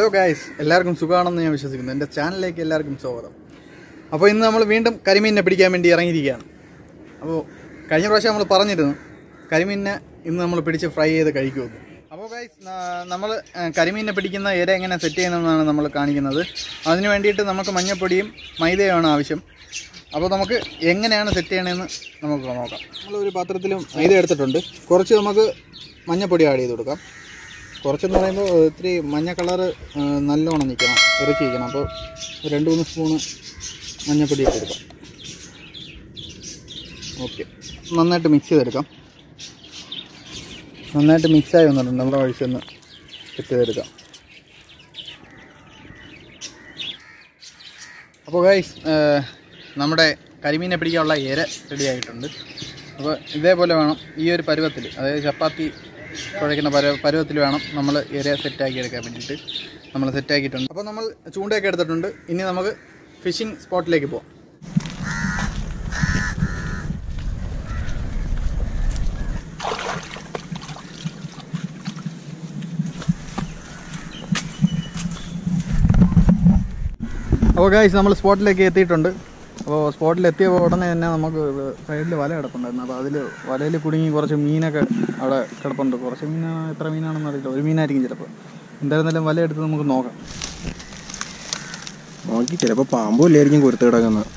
Hello guys എല്ലാവർക്കും സുഖമാണെന്ന് ഞാൻ വിശ്വസിക്കുന്നു എൻ്റെ ചാനലിലേക്ക് എല്ലാവർക്കും സ്വാഗതം അപ്പോൾ ഇന്ന് നമ്മൾ വീണ്ടും കരിമീനിനെ പിടിക്കാൻ വേണ്ടി ഇറങ്ങിയിരിക്കുകയാണ് അപ്പോൾ കഴിഞ്ഞ പ്രാവശ്യം നമ്മൾ പറഞ്ഞിരുന്നു കരിമീനിനെ ഇന്ന് നമ്മൾ പിടിച്ച് ഫ്രൈ ചെയ്ത് കഴിക്കുമെന്ന് അപ്പോൾ ഗൈസ് നമ്മൾ കരിമീനിനെ പിടിക്കുന്ന ഇര എങ്ങനെ സെറ്റ് ചെയ്യുന്നതെന്നാണ് നമ്മൾ കാണിക്കുന്നത് അതിന് വേണ്ടിയിട്ട് നമുക്ക് മഞ്ഞപ്പൊടിയും മൈദയുമാണ് ആവശ്യം അപ്പോൾ നമുക്ക് എങ്ങനെയാണ് സെറ്റ് ചെയ്യണമെന്ന് നമുക്ക് നോക്കാം നമ്മളൊരു പാത്രത്തിലും മൈദ എടുത്തിട്ടുണ്ട് കുറച്ച് നമുക്ക് മഞ്ഞപ്പൊടി ആഡ് ചെയ്ത് കൊടുക്കാം കുറച്ചെന്ന് പറയുമ്പോൾ ഇത്തിരി മഞ്ഞ കളറ് നല്ലോണം നിൽക്കണം ഇറച്ചി നിൽക്കണം അപ്പോൾ രണ്ട് മൂന്ന് സ്പൂണ് മഞ്ഞപ്പൊടി ഇട്ട് എടുക്കാം ഓക്കെ നന്നായിട്ട് മിക്സ് ചെയ്തെടുക്കാം നന്നായിട്ട് മിക്സായി വന്നിട്ടുണ്ട് നമ്മുടെ ഒഴിച്ചൊന്ന് സെറ്റ് ചെയ്തെടുക്കാം അപ്പോൾ ഗൈസ് നമ്മുടെ കരിമീനെ പിടിക്കാനുള്ള ഇര റെഡി ആയിട്ടുണ്ട് അപ്പോൾ ഇതേപോലെ വേണം ഈ ഒരു പരുവത്തിൽ അതായത് ചപ്പാത്തി കുഴയ്ക്കുന്ന പരുവ പരുവത്തിൽ വേണം നമ്മൾ ഇര സെറ്റാക്കി എടുക്കാൻ വേണ്ടിയിട്ട് നമ്മൾ സെറ്റാക്കിയിട്ടുണ്ട് അപ്പോൾ നമ്മൾ ചൂണ്ടയൊക്കെ എടുത്തിട്ടുണ്ട് ഇനി നമുക്ക് ഫിഷിംഗ് സ്പോട്ടിലേക്ക് പോകാം അപ്പോൾ ഗൈസ് നമ്മൾ സ്പോട്ടിലേക്ക് എത്തിയിട്ടുണ്ട് അപ്പോൾ സ്പോട്ടിൽ എത്തിയപ്പോൾ ഉടനെ തന്നെ നമുക്ക് സൈഡിൽ വല കിടപ്പുണ്ടായിരുന്നു അപ്പോൾ അതിൽ വലയിൽ കുടുങ്ങി കുറച്ച് മീനൊക്കെ അവിടെ കിടപ്പുണ്ട് കുറച്ച് മീൻ എത്ര മീനാണെന്ന് അറിയില്ല ഒരു മീനായിരിക്കും ചിലപ്പോൾ എന്തായിരുന്നാലും വല എടുത്ത് നമുക്ക് നോക്കാം നോക്കി ചിലപ്പോ പാമ്പും ഇല്ലായിരിക്കും കുരുത്ത് കിടക്കുന്നത്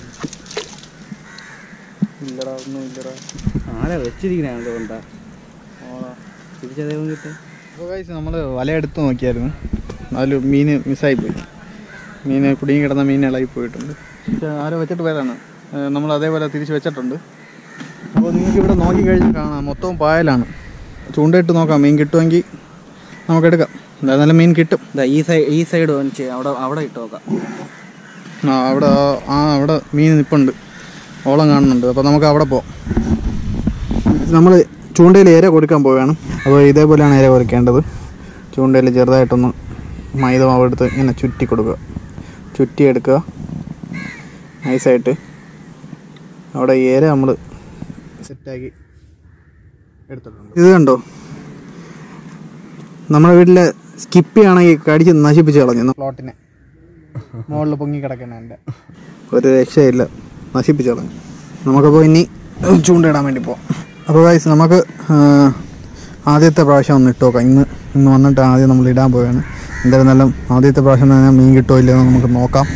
ഇല്ലടാ ഒന്നും ഇല്ലടാ ആരാ വെച്ചിരിക്കണ കൊണ്ടാ തിരിച്ചതേവും കിട്ടേ അപ്പോൾ ഗൈസ് നമ്മൾ വല എടുത്ത് നോക്കിയായിരുന്നു അതിൽ മീൻ മിസ്സായി പോയി മീൻ കുടുങ്ങി കിടന്ന മീൻ ഇളകി പോയിട്ടുണ്ട് പക്ഷേ ആരോ വെച്ചിട്ട് പോയതാണ് ഏഹ് നമ്മൾ അതേപോലെ തിരിച്ച് വെച്ചിട്ടുണ്ട് അപ്പോൾ നിങ്ങൾക്ക് ഇവിടെ നോക്കി കഴിഞ്ഞാൽ കാണാം മൊത്തവും പായലാണ് ചൂണ്ടയിട്ട് നോക്കാം മീൻ കിട്ടുമെങ്കിൽ നമുക്ക് എടുക്കാം എന്തായാലും മീൻ കിട്ടും ഈ സൈഡ് ഈ സൈഡ് അവിടെ അവിടെ ഇട്ട് നോക്കാം ആ അവിടെ ആ- ആ അവിടെ മീൻ നിൽപ്പുണ്ട് ഓളം കാണുന്നുണ്ട് അപ്പോൾ നമുക്ക് അവിടെ പോവാം നമ്മൾ ചൂണ്ടയിൽ ഇര കൊടുക്കാൻ പോവുകയാണ് അപ്പോൾ ഇതേപോലെയാണ് ഇര കൊടുക്കേണ്ടത് ചൂണ്ടയിൽ ചെറുതായിട്ടൊന്ന് മൈദ മാവ് എടുത്ത് ഇങ്ങനെ ചുറ്റി കൊടുക്കുക ചുറ്റി എടുക്കുക നൈസായിട്ട് അവിടെ ഇര നമ്മൾ സെറ്റാക്കി എടുത്തിട്ടുണ്ട് ഇത് കണ്ടോ നമ്മുടെ വീട്ടിലെ സ്കിപ്പിയാണെങ്കിൽ കടിച്ച് നശിപ്പിച്ച് കളഞ്ഞു പ്ലോട്ടിനെ മുകളിൽ പൊങ്ങി കിടക്കണ എൻ്റെ ഒരു രക്ഷയില്ല നശിപ്പിച്ച് കളഞ്ഞു നമുക്കപ്പോൾ ഇനി ചൂണ്ടയിടാൻ വേണ്ടി പോവാം അപ്പോൾ ഗൈസ് നമുക്ക് ആ, ആദ്യത്തെ പ്രാവശ്യം ഒന്ന് ഇട്ട് നോക്കാം ഇന്ന് ഇന്ന് വന്നിട്ട് ആദ്യം നമ്മൾ ഇടാൻ പോവുകയാണ് എന്തായിരുന്നാലും ആദ്യത്തെ പ്രാവശ്യം തന്നെ മീൻ കിട്ടുമോ ഇല്ലയോ എന്ന് നമുക്ക് നോക്കാം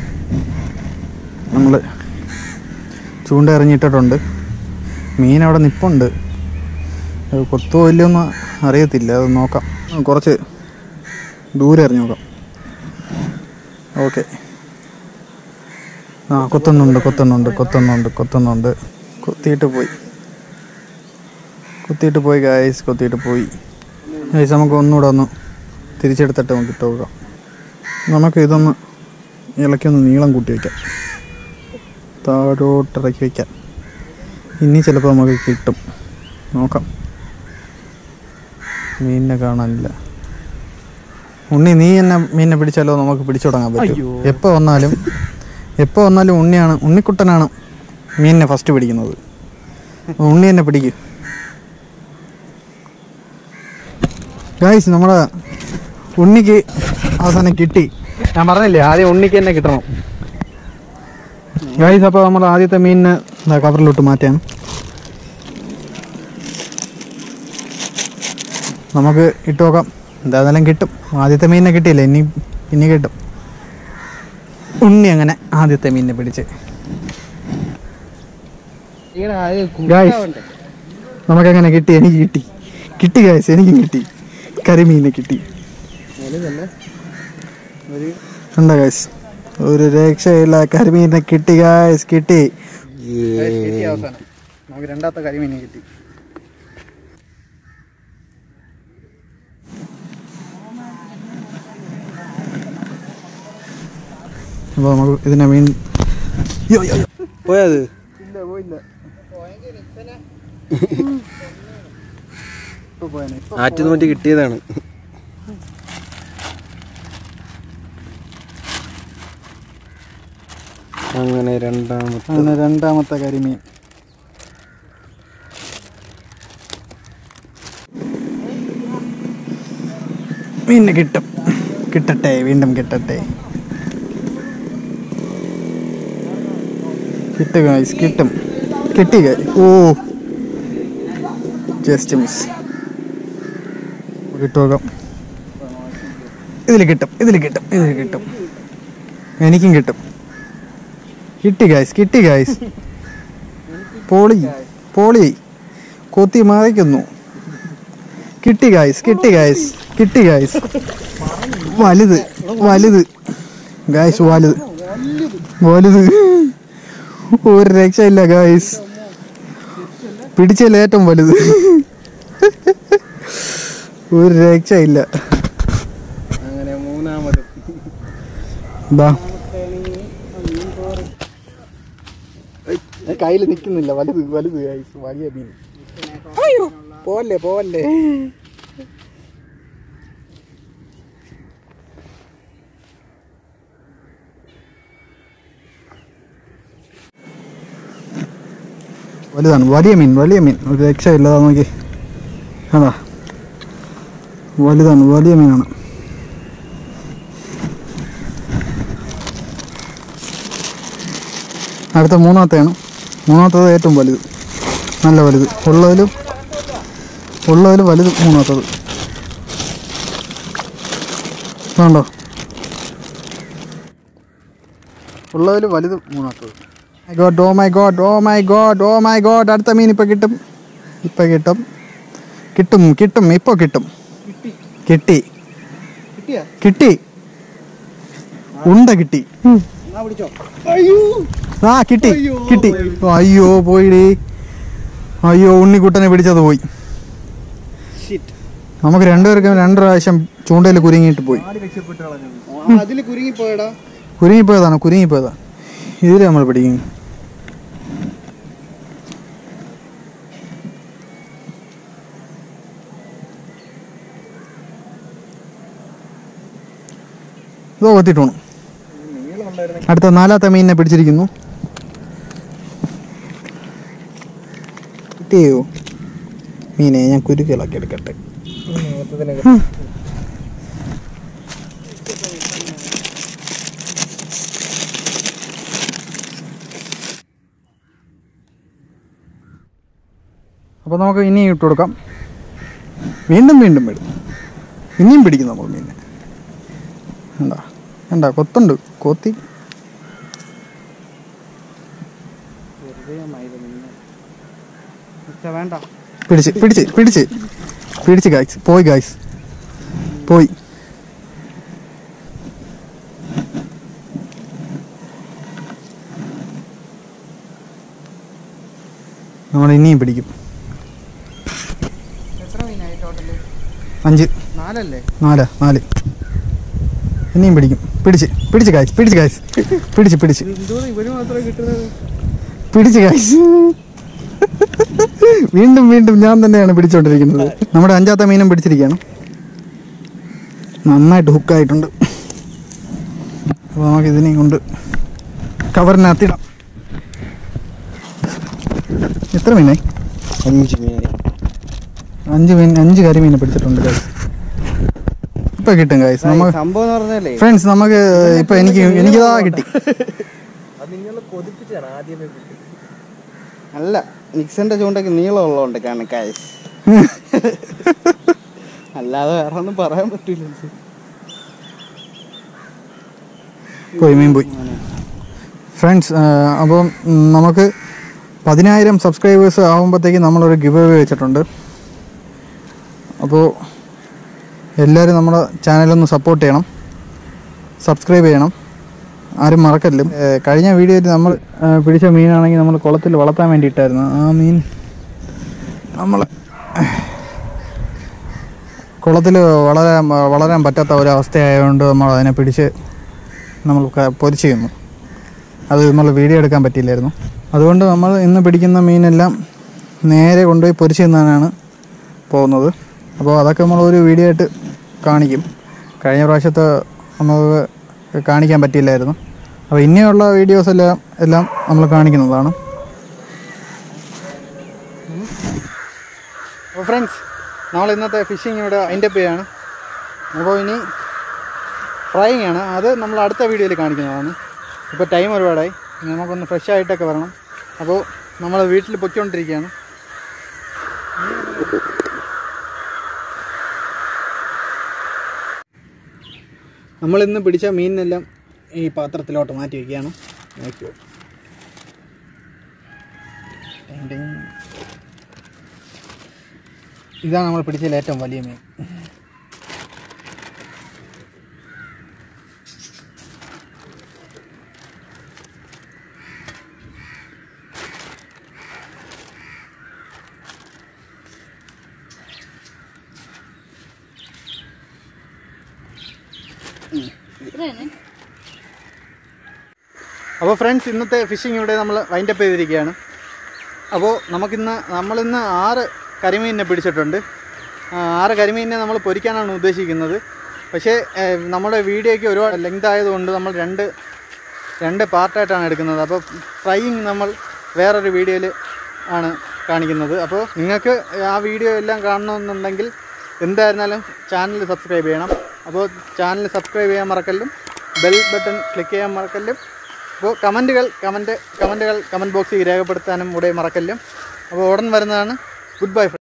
നമ്മൾ ചൂണ്ട എറിഞ്ഞിട്ടിട്ടുണ്ട് മീൻ അവിടെ നിപ്പുണ്ട് അത് കൊത്തുമോ ഇല്ലയോ എന്ന് അറിയത്തില്ല അത് നോക്കാം കുറച്ച് ദൂരെ എറിഞ്ഞ് നോക്കാം ഓക്കെ ആ കൊത്തുന്നുണ്ട് കൊത്തുന്നുണ്ട് കൊത്തുന്നുണ്ട് കൊത്തുന്നുണ്ട് കൊത്തിയിട്ട് പോയി കൊത്തിയിട്ട് പോയി ഗായ്സ് കൊത്തിയിട്ട് പോയി ഗായ്സ് നമുക്ക് ഒന്നുകൂടെ ഒന്ന് തിരിച്ചെടുത്തിട്ട് നമുക്ക് ഇട്ട് നോക്കാം നമുക്ക് ഇതൊന്ന് ഇളക്കി ഒന്ന് നീളം കൂട്ടി വയ്ക്കാം താഴോട്ട് ഇറക്കി വയ്ക്കാം ഇനി ചിലപ്പോൾ നമുക്ക് കിട്ടും നോക്കാം മീനിനെ കാണാനില്ല ഉണ്ണി നീ എന്നെ മീനിനെ പിടിച്ചാലോ നമുക്ക് പിടിച്ചു തുടങ്ങാൻ പറ്റും എപ്പോൾ വന്നാലും എപ്പോൾ വന്നാലും ഉണ്ണിയാണ് ഉണ്ണിക്കുട്ടനാണ് മീനിനെ ഫസ്റ്റ് പിടിക്കുന്നത് ഉണ്ണി എന്നെ പിടിക്കും ഗായ്സ് നമ്മളെ ഉണ്ണിക്ക് അവസാനം കിട്ടി ഞാൻ പറഞ്ഞില്ലേ ആദ്യം ഉണ്ണിക്ക് തന്നെ കിട്ടണം ഗായ്സ് അപ്പോൾ നമ്മൾ ആദ്യത്തെ മീനിനെ ദാ കവറിലോട്ട് മാറ്റാം നമുക്ക് ഇട്ട് നോക്കാം എന്തായാലും കിട്ടും ആദ്യത്തെ മീനിനെ കിട്ടിയില്ല ഇനി ഇനി കിട്ടും ഉണ്ണി അങ്ങനെ ആദ്യത്തെ മീനിനെ പിടിച്ച് ഗായ്സ് നമുക്കങ്ങനെ കിട്ടി എനിക്ക് കിട്ടി കിട്ടി ഗായ്സ് എനിക്കും കിട്ടി കരിമീനെ കിട്ടി എന്താ ഗായ്സ് ഒരു രക്ഷയില്ല കരിമീനെ കിട്ടി ഗായ്സ് കിട്ടി കിട്ടി അവസാനം നമുക്ക് രണ്ടാമത്തെ കരിമീനെ കിട്ടി അപ്പോൾ നമുക്ക് ഇതിനെ മീൻ യ്യോ, യ്യോ, യ്യോ. പോയത് ഇല്ല പോയില്ല ഇപ്പൊ പോയേനെ. ഇപ്പൊ ആറ്റുനൂറ്റി കിട്ടിയതാണ് അങ്ങനെ രണ്ടാമത്തെ അങ്ങനെ രണ്ടാമത്തെ കരിമീൻ മീനിനെ കിട്ടും കിട്ടട്ടെ വീണ്ടും കിട്ടട്ടെ കിട്ടുക ഗൈസ് കിട്ടും കിട്ടി guys. ഓ ജസ്റ്റ് മിസ് കിട്ടുക ഇതിൽ കിട്ടും ഇതിൽ കിട്ടും ഇതിൽ കിട്ടും എനിക്കും കിട്ടും കിട്ടി ഗൈസ് കിട്ടി ഗൈസ് പോളി പോളി കൊത്തി മറിക്കുന്നു കിട്ടി ഗൈസ് കിട്ടി ഗൈസ് കിട്ടി ഗൈസ് വലുത് വലുത് ഗൈസ് വലുത് വലുത് ഒരു രക്ഷയില്ല ഗൈസ് പിടിച്ചതിൽ ഏറ്റവും വലുത് ഒരു രക്ഷയില്ല അങ്ങനെ മൂന്നാമത് എന്താ കയ്യിൽ നിൽക്കുന്നില്ല വലുത് വലുത് ഗൈസ് വലിയ മീൻ അയ്യോ പോവല്ലേ പോവല്ലേ വലുതാണ് വലിയ മീൻ വലിയ മീൻ ഒരു രക്ഷയില്ലതാ നോക്കി അതാ വലുതാണ് വലിയ മീനാണ് അടുത്ത മൂന്നാമത്തെയാണ് മൂന്നാമത്തത് ഏറ്റവും വലുത് നല്ല വലുത് ഉള്ളതിലും ഉള്ളതിലും വലുത് മൂന്നാമത്തത് വേണ്ടോ ഉള്ളതിൽ വലുത് മൂന്നാമത്തത് god oh my god oh my god oh my god അടുത്ത മീൻ ഇപ്പം കിട്ടും ഇപ്പം കിട്ടും കിട്ടും കിട്ടും ഇപ്പോൾ കിട്ടും കിട്ടി കിട്ടി ഉണ്ട കിട്ടി ആ കിട്ടി കിട്ടി ഓ, അയ്യോ പോയിടി അയ്യോ ഉണ്ണിക്കുട്ടനെ പിടിച്ചത് പോയി നമുക്ക് രണ്ടുപേർക്കും രണ്ടു പ്രാവശ്യം ചൂണ്ടയിൽ കുരുങ്ങിയിട്ട് പോയി അതിൽ കുരുങ്ങിപ്പോയടാ കുരുങ്ങിപ്പോയതാണ് കുരുങ്ങിപ്പോയതാ ഇതിൽ നമ്മൾ പിടിക്കും ഇതോ കൊത്തിട്ടോണു അടുത്ത നാലാമത്തെ മീനിനെ പിടിച്ചിരിക്കുന്നു കിട്ടിയോ മീനെ ഞാൻ കുരുക്കളാക്കി എടുക്കട്ടെ അപ്പോൾ നമുക്ക് ഇനിയും ഇട്ട് കൊടുക്കാം വീണ്ടും വീണ്ടും വിടും ഇനിയും പിടിക്കും നമ്മൾ മീനെ എന്താ എന്താ കൊത്തുണ്ട് കൊത്തി വേണ്ട പിടിച്ച് പിടിച്ച് പിടിച്ച് പിടിച്ച് ഗായ്സ് പോയി ഗായ്സ് പോയി നമ്മൾ ഇനിയും പിടിക്കും എത്ര മീനായി ടോട്ടല് അഞ്ച് നാലല്ലേ നാല് നാല് ഇനിയും പിടിക്കും പിടിച്ച് പിടിച്ച് ഗായ്സ് പിടിച്ച് ഗായ്സ് പിടിച്ച് പിടിച്ച് എന്തോ ഇവര് മാത്രമേ കിട്ടുന്നത് പിടിച്ച് ഗായ്സ് വീണ്ടും വീണ്ടും ഞാൻ തന്നെയാണ് പിടിച്ചോണ്ടിരിക്കുന്നത് നമ്മുടെ അഞ്ചാമത്തെ മീനും പിടിച്ചിരിക്കുകയാണ് നന്നായിട്ട് ഹുക്കായിട്ടുണ്ട് അപ്പോൾ നമുക്ക് ഇതിനെയും കൊണ്ട് കവറിനകത്തിടാം എത്ര മീനായി അഞ്ച് മീനായി അഞ്ച് മീൻ അഞ്ച് കരിമീനെ പിടിച്ചിട്ടുണ്ട് ഗായ്സ് ഇപ്പൊ കിട്ടും ഗായ്സ് നമുക്ക് സംഭവം എന്ന് പറഞ്ഞാലേ ഫ്രണ്ട്സ് നമുക്ക് ഇപ്പൊ എനിക്ക് എനിക്കിതാ കിട്ടി അത് നിങ്ങൾ കൊതിപ്പിച്ചാണ് ആദ്യമേ അല്ല നിക്സന്റെ ചൂണ്ടയ്ക്ക് നീളം ഉള്ളതുകൊണ്ട് കണക്കായി അല്ലാതെ വേറെ ഒന്നും പറയാൻ പറ്റൂല പോയി മീൻ പോയി ഫ്രണ്ട്സ് അപ്പം ഉം, നമുക്ക് പതിനായിരം സബ്സ്ക്രൈബേഴ്സ് ആകുമ്പോഴത്തേക്ക് നമ്മളൊരു ഗിവ് അവേ വെച്ചിട്ടുണ്ട് അപ്പോൾ എല്ലാവരും നമ്മുടെ ചാനലൊന്ന് സപ്പോർട്ട് ചെയ്യണം സബ്സ്ക്രൈബ് ചെയ്യണം ആരും മറക്കല്ലും ഏഹ്, കഴിഞ്ഞ വീഡിയോയിൽ നമ്മൾ ഏഹ്, പിടിച്ച മീനാണെങ്കിൽ നമ്മൾ കുളത്തിൽ വളർത്താൻ വേണ്ടിയിട്ടായിരുന്നു ആ മീൻ നമ്മൾ കുളത്തിൽ വളരാൻ വളരാൻ പറ്റാത്ത ഒരവസ്ഥയായതുകൊണ്ട് നമ്മൾ അതിനെ പിടിച്ച് നമ്മൾ ക- പൊരിച്ച് ചെയ്യുന്നു അത് നമ്മൾ വീഡിയോ എടുക്കാൻ പറ്റിയില്ലായിരുന്നു അതുകൊണ്ട് നമ്മൾ ഇന്ന് പിടിക്കുന്ന മീനെല്ലാം നേരെ കൊണ്ടുപോയി പൊരിച്ച് തിന്നാനാണ് പോകുന്നത് അപ്പോൾ അതൊക്കെ നമ്മൾ ഒരു വീഡിയോ ആയിട്ട് കാണിക്കും കഴിഞ്ഞ പ്രാവശ്യത്തെ നമുക്ക് കാണിക്കാൻ പറ്റിയില്ലായിരുന്നു അപ്പോൾ ഇനിയുള്ള വീഡിയോസ് എല്ലാം എല്ലാം നമ്മൾ കാണിക്കുന്നതാണ് അപ്പോൾ ഫ്രണ്ട്സ് നമ്മൾ ഇന്നത്തെ ഫിഷിംഗ് ഇവിടെ അതിൻ്റെ പേയാണ് അപ്പോൾ ഇനി ഫ്രൈയിങ് ആണ് അത് നമ്മൾ അടുത്ത വീഡിയോയിൽ കാണിക്കുന്നതാണ് ഇപ്പോൾ ടൈം ഒരുപാടായി ഇനി നമുക്കൊന്ന് ഫ്രഷ് ആയിട്ടൊക്കെ വരണം അപ്പോൾ നമ്മൾ വീട്ടിൽ പൊയ്ക്കൊണ്ടിരിക്കുകയാണ് നമ്മളിന്ന് പിടിച്ച മീനിനെല്ലാം ഈ പാത്രത്തിലോട്ട് മാറ്റി വയ്ക്കുകയാണ് നോക്കിയോ ടിങ് ടിങ്. ഇതാണ് നമ്മൾ പിടിച്ചതിൽ ഏറ്റവും വലിയ മീൻ അപ്പോൾ ഫ്രണ്ട്സ് ഇന്നത്തെ ഫിഷിംഗ് ഇവിടെ നമ്മൾ വൈൻഡപ്പ് ചെയ്തിരിക്കുകയാണ് അപ്പോൾ നമുക്കിന്ന് നമ്മളിന്ന് ആറ് കരിമീനിനെ പിടിച്ചിട്ടുണ്ട് ആ, ആറ് കരിമീനിനെ നമ്മൾ പൊരിക്കാനാണ് ഉദ്ദേശിക്കുന്നത് പക്ഷേ ഏഹ്, നമ്മുടെ വീഡിയോയ്ക്ക് ഒരുപാട് ലെങ്ത് ആയതുകൊണ്ട് നമ്മൾ രണ്ട് രണ്ട് പാർട്ടായിട്ടാണ് എടുക്കുന്നത് അപ്പോൾ ഫ്രൈയിങ് നമ്മൾ വേറൊരു വീഡിയോയിൽ ആണ് കാണിക്കുന്നത് അപ്പോൾ നിങ്ങൾക്ക് ആ വീഡിയോ എല്ലാം കാണണമെന്നുണ്ടെങ്കിൽ എന്തായിരുന്നാലും ചാനൽ സബ്സ്ക്രൈബ് ചെയ്യണം അപ്പോൾ ചാനൽ സബ്സ്ക്രൈബ് ചെയ്യാൻ മറക്കല്ലും ബെൽ ബട്ടൺ ക്ലിക്ക് ചെയ്യാൻ മറക്കല്ലും അപ്പോൾ കമൻറ്റുകൾ കമൻറ്റ് കമൻറ്റുകൾ കമൻറ്റ് ബോക്സിൽ രേഖപ്പെടുത്താനും കൂടെ മറക്കല്ലും അപ്പോൾ ഉടൻ വരുന്നതാണ് ഗുഡ് ബൈ